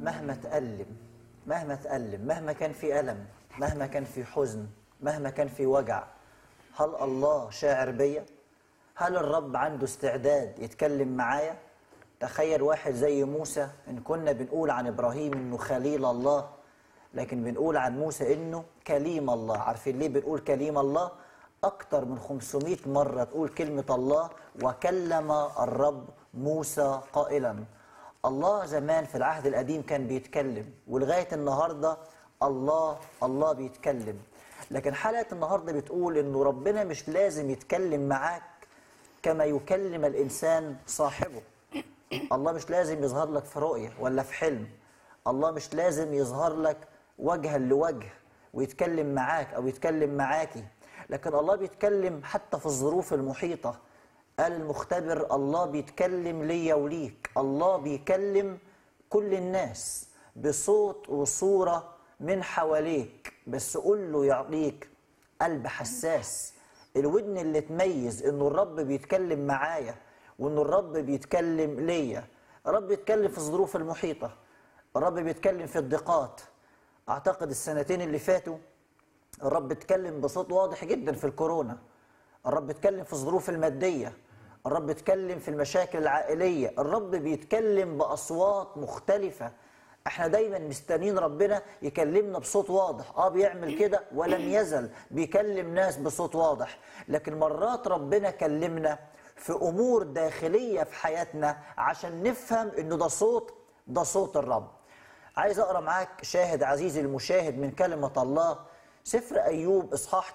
مهما تألم مهما تألم مهما كان في ألم مهما كان في حزن مهما كان في وجع هل الله شاعر بيا؟ هل الرب عنده استعداد يتكلم معايا؟ تخيل واحد زي موسى إن كنا بنقول عن إبراهيم إنه خليل الله لكن بنقول عن موسى إنه كليم الله عارفين ليه بنقول كليم الله؟ أكتر من 500 مرة تقول كلمة الله وكلم الرب موسى قائلا الله زمان في العهد القديم كان بيتكلم ولغاية النهاردة الله الله بيتكلم لكن حلقة النهاردة بتقول إنه ربنا مش لازم يتكلم معاك كما يكلم الإنسان صاحبه الله مش لازم يظهر لك في رؤية ولا في حلم الله مش لازم يظهر لك وجها لوجه ويتكلم معاك أو يتكلم معاكي لكن الله بيتكلم حتى في الظروف المحيطة قال المختبر الله بيتكلم ليا وليك الله بيكلم كل الناس بصوت وصورة من حواليك بس قول له يعطيك قلب حساس الودن اللي تميز انه الرب بيتكلم معايا وانه الرب بيتكلم ليا الرب بيتكلم في الظروف المحيطة الرب بيتكلم في الضيقات اعتقد السنتين اللي فاتوا الرب اتكلم بصوت واضح جدا في الكورونا الرب اتكلم في الظروف المادية الرب اتكلم في المشاكل العائلية الرب بيتكلم بأصوات مختلفة احنا دايما مستنين ربنا يكلمنا بصوت واضح اه بيعمل كده ولم يزل بيكلم ناس بصوت واضح لكن مرات ربنا كلمنا في امور داخلية في حياتنا عشان نفهم انه ده صوت ده صوت الرب عايز اقرا معاك شاهد عزيزي المشاهد من كلمة الله سفر ايوب اصحاح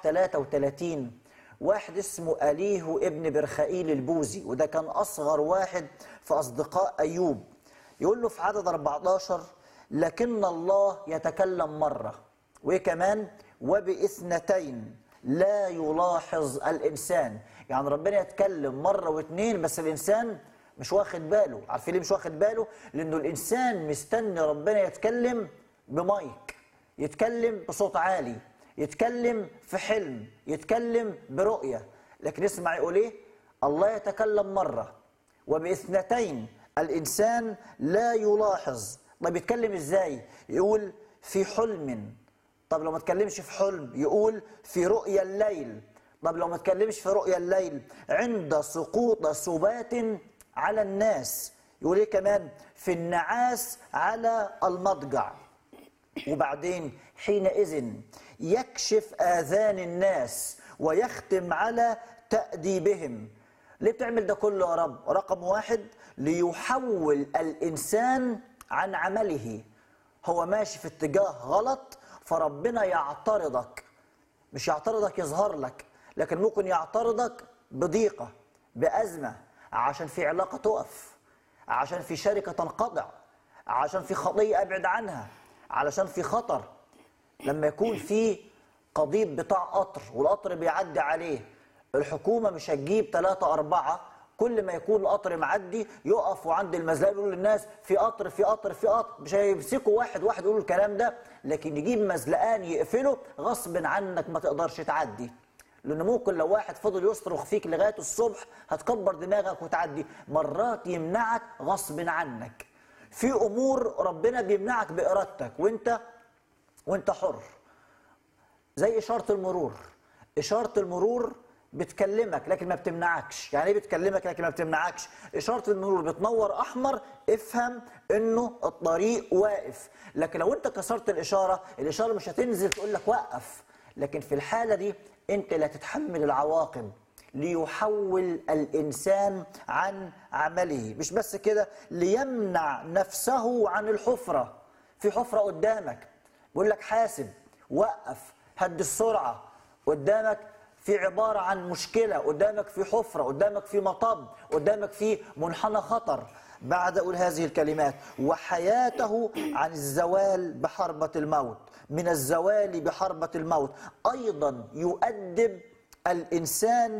33 واحد اسمه أليه ابن برخائيل البوزي وده كان أصغر واحد في أصدقاء أيوب يقول له في عدد 14 لكن الله يتكلم مرة وكمان وبإثنتين لا يلاحظ الإنسان يعني ربنا يتكلم مرة واثنين بس الإنسان مش واخد باله عارفين ليه مش واخد باله لأنه الإنسان مستني ربنا يتكلم بمايك يتكلم بصوت عالي يتكلم في حلم يتكلم برؤية لكن اسمع يقول ايه الله يتكلم مرة وباثنتين الإنسان لا يلاحظ طب يتكلم ازاي يقول في حلم طب لو ما تكلمش في حلم يقول في رؤيا الليل طب لو ما تكلمش في رؤيا الليل عند سقوط سبات على الناس يقول ايه كمان في النعاس على المضجع وبعدين حينئذ يكشف آذان الناس ويختم على تأديبهم ليه بتعمل ده كله يا رب رقم واحد ليحول الإنسان عن عمله هو ماشي في اتجاه غلط فربنا يعترضك مش يعترضك يظهر لك لكن ممكن يعترضك بضيقة بأزمة عشان في علاقة تقف عشان في شركة تنقطع عشان في خطية أبعد عنها علشان في خطر لما يكون في قضيب بتاع قطر والقطر بيعدي عليه الحكومة مش هتجيب ثلاثة أربعة كل ما يكون القطر معدي يقفوا عند المزلقة يقولوا للناس في قطر في قطر في قطر مش هيمسكوا واحد واحد يقولوا الكلام ده لكن يجيب مزلقان يقفله غصب عنك ما تقدرش تعدي لأن ممكن لو واحد فضل يصرخ فيك لغاية الصبح هتكبر دماغك وتعدي مرات يمنعك غصب عنك في امور ربنا بيمنعك بارادتك وانت وانت حر زي اشاره المرور اشاره المرور بتكلمك لكن ما بتمنعكش يعني ايه بتكلمك لكن ما بتمنعكش اشاره المرور بتنور احمر افهم انه الطريق واقف لكن لو انت كسرت الاشاره الاشاره مش هتنزل تقول لك وقف لكن في الحاله دي انت اللي هتتحمل العواقب ليحول الانسان عن عمله مش بس كده ليمنع نفسه عن الحفره في حفره قدامك بيقول لك حاسب وقف هد السرعه قدامك في عباره عن مشكله قدامك في حفره قدامك في مطب قدامك في منحنى خطر بعد اقول هذه الكلمات وحياته عن الزوال بحربه الموت من الزوال بحربه الموت ايضا يؤدب الانسان